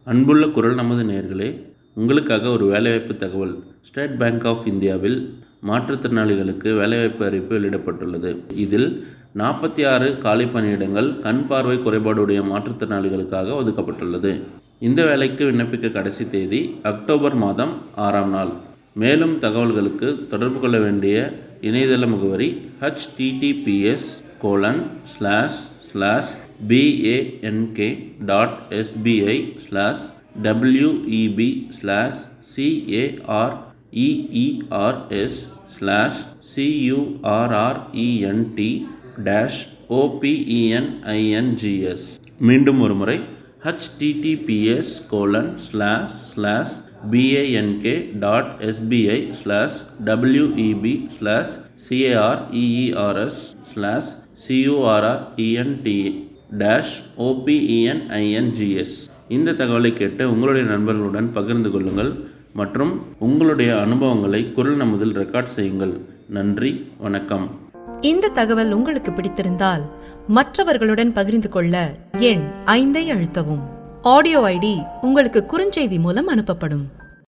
அன்புள்ள குரல் நமது நேர்களே உங்களுக்காக ஒரு வேலைவாய்ப்பு தகவல் ஸ்டேட் பேங்க் ஆஃப் இந்தியாவில் மாற்றுத்திறனாளிகளுக்கு வேலைவாய்ப்பு அறிவிப்பு வெளியிடப்பட்டுள்ளது இதில் நாற்பத்தி ஆறு காலி பணியிடங்கள் கண் பார்வை குறைபாடுடைய மாற்றுத்திறனாளிகளுக்காக ஒதுக்கப்பட்டுள்ளது இந்த வேலைக்கு விண்ணப்பிக்க கடைசி தேதி அக்டோபர் மாதம் ஆறாம் நாள் மேலும் தகவல்களுக்கு தொடர்பு கொள்ள வேண்டிய இணையதள முகவரி https colon slash slash bank dot SBI slash WEB slash CAREERS slash சியூஆர்ஆர்இஎன்டி dash ஓபிஇஎன்ஐஎன்ஜிஎஸ் மீண்டும் ஒரு முறை https colon slash slash bank dot SBI slash WEB slash CAREERS slash சியூஆர்ஆர்இஎன்டி dash ஓபிஇஎன்ஐஎன்ஜிஎஸ் இந்த தகவலை கேட்டு உங்களுடைய நண்பர்களுடன் பகிர்ந்து கொள்ளுங்கள் மற்றும் உங்களுடைய அனுபவங்களை குரல் நமதில் ரெக்கார்ட் செய்யுங்கள் நன்றி வணக்கம் இந்த தகவல் உங்களுக்கு பிடித்திருந்தால் மற்றவர்களுடன் பகிர்ந்து கொள்ள எண் ஐந்தை அழுத்தவும் ஆடியோ ஐடி உங்களுக்கு குறுஞ்செய்தி மூலம் அனுப்பப்படும்